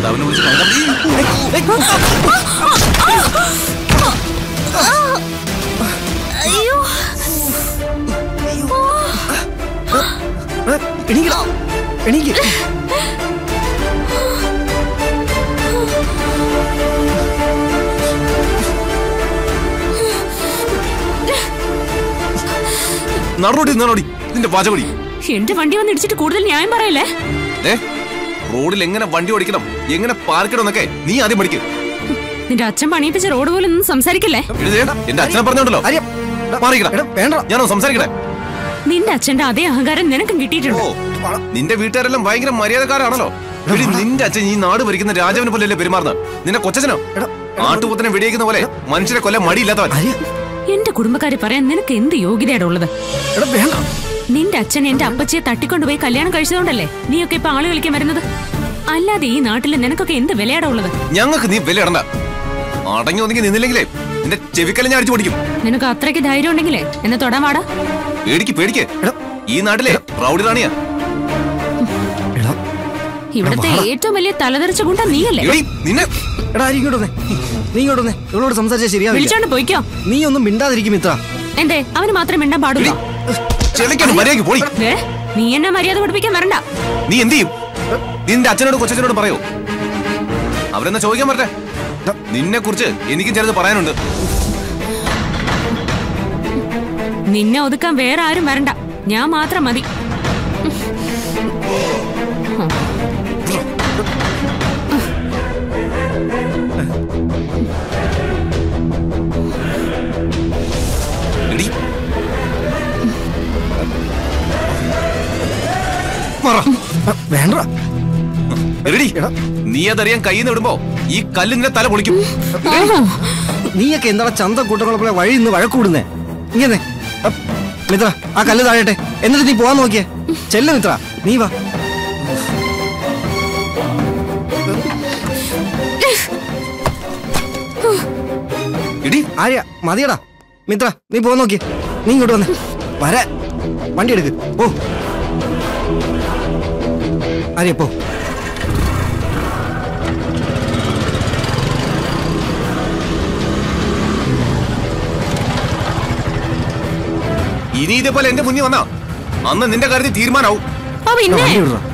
മാതാവിനെ വിളിച്ച് കണ്ടാ മതി. അയ്യോ എണീക്കടാ എണീക്ക് നടന്നോടി നടന്നോടി നിന്റെ പാചകടി എന്റെ വണ്ടി വന്ന് ഇടിച്ചിട്ട് കൂടുതൽ ന്യായം പറയല്ലേ ഏ റോഡിൽ എങ്ങനെ വണ്ടി ഓടിക്കണം എങ്ങനെ പാർക്കണം എന്നൊക്കെ നീ ആദ്യം പഠിക്കും നിന്റെ അച്ഛൻ പണിയിപ്പിച്ച റോഡ് പോലെ ഒന്നും സംസാരിക്കല്ലേ എന്റെ അച്ഛനെ പറഞ്ഞോണ്ടല്ലോ ആര്യ മാറിക്കടാ. എടാ വേണ്ട ഞാനോ സംസാരിക്കണേ നിന്റെ അച്ഛന്റെ അതേ അഹങ്കാരം നിനക്കും ഓ കിട്ടിയിട്ടുണ്ട് നിന്റെ വീട്ടുകാരെല്ലാം ഭയങ്കര മര്യാദക്കാരാണല്ലോ എടി, നിന്റെ അച്ഛൻ ഈ നാട് ഭരിക്കുന്ന രാജാവിനെ പോലെയല്ലേ പെരുമാറുന്നത് നിന്റെ കൊച്ചനോ എടാ, ആട്ടുപുത്തനെ വെടിയേക്കുന്ന പോലെ മനുഷ്യരെ കൊല്ലം മടിയില്ലാത്തവൻ ആര്യ എന്റെ കുടുംബക്കാരെ പറയാൻ നിനക്ക് എന്ത് യോഗ്യതയുടെ ഉള്ളത് എടാ വേണ്ട നിന്റെ അച്ഛൻ എന്റെ അപ്പച്ചിയെ തട്ടിക്കൊണ്ടുപോയി കല്യാണം കഴിച്ചതുകൊണ്ടല്ലേ നീയൊക്കെ ഇപ്പൊ ആള് കളിക്കാൻ വരുന്നത് അല്ലാതെ ഈ നാട്ടിൽ നിനക്കൊക്കെ എന്ത് വിലയാടാ ഉള്ളത് ഞങ്ങൾക്ക് നീ വില ഇടണ്ട അടങ്ങി ഒതുങ്ങി നിന്നില്ലെങ്കിലേ നിന്റെ ചെവിക്കല്ല ഞാൻ അടിച്ചു പൊടിക്കും നിനക്ക് അത്രയ്ക്ക് ധൈര്യം ഉണ്ടെങ്കിലേ എന്നെ തൊടാൻ വാടാ പേടിക്ക് പേടിക്ക് എടാ ഈ നാട്ടിലെ റൗഡി റാണിയാ എടാ ഇവിടുത്തെ ഏറ്റവും വലിയ തലതെറിച്ച ഗുണ്ട നീയല്ലേ എടി, നിന്നെ എടാ ആര്യ ഇങ്ങോട്ട് വന്നേ നീ ഇങ്ങോട്ട് വന്നേ ഇവളോട് സംസാരിച്ചാൽ ശരിയാവില്ല വിളിച്ചോണ്ട് പോയിക്കോ നീ ഒന്നും മിണ്ടാതിരിക്കും മിത്ര എന്തേ അവന് മാത്രം മിണ്ടാൻ പാടുള്ളൂ ചെലക്കാണ് മര്യാദക്ക് പോയി ദേ, നീ എന്നെ മര്യാദ പഠിപ്പിക്കാൻ വരണ്ട നീ എന്ത് ചെയ്യും നിന്റെ അച്ഛനോട് കൊച്ചച്ഛനോട് പറയോ അവരെന്നാ ചോദിക്കാൻ പറ്റേ നിന്നെ കുറിച്ച് എനിക്കും ചിലത് പറയാനുണ്ട് നിന്നെ ഒതുക്കാൻ വേറെ ആരും വരണ്ട ഞാൻ മാത്രം മതി എടി പറ ആ, വേണ്ട എടി എടാ. നീ അതറിയാൻ കയ്യിൽ നിന്ന് വിടുമ്പോ ഈ കല്ല് നിന്റെ തല പൊളിക്കും ആണോ? നീയൊക്കെ എന്താ ചന്ത കൂട്ടങ്ങളെ പോലെ വഴി നിന്ന് വഴക്കൂടുന്നേ ഇങ്ങനെ അപ്പ്, മിത്ര ആ കല്ല് താഴട്ടെ എന്നിട്ട് നീ പോവാൻ നോക്കിയേ ചെല്ല് മിത്ര നീ വാ എടി ആര്യ മതിയടാ മിത്ര നീ പോവാൻ നോക്കിയേ നീ ഇങ്ങോട്ട് വന്നേ വരാ വണ്ടി എടുക്ക് പോ ആര്യ പോ ഇനി ഇതേപോലെ എന്റെ മുന്നിൽ വന്നാ അന്ന് നിന്റെ കാര്യത്തിൽ തീരുമാനാവും ഓ പിന്നെ വണ്ടി വിടറാ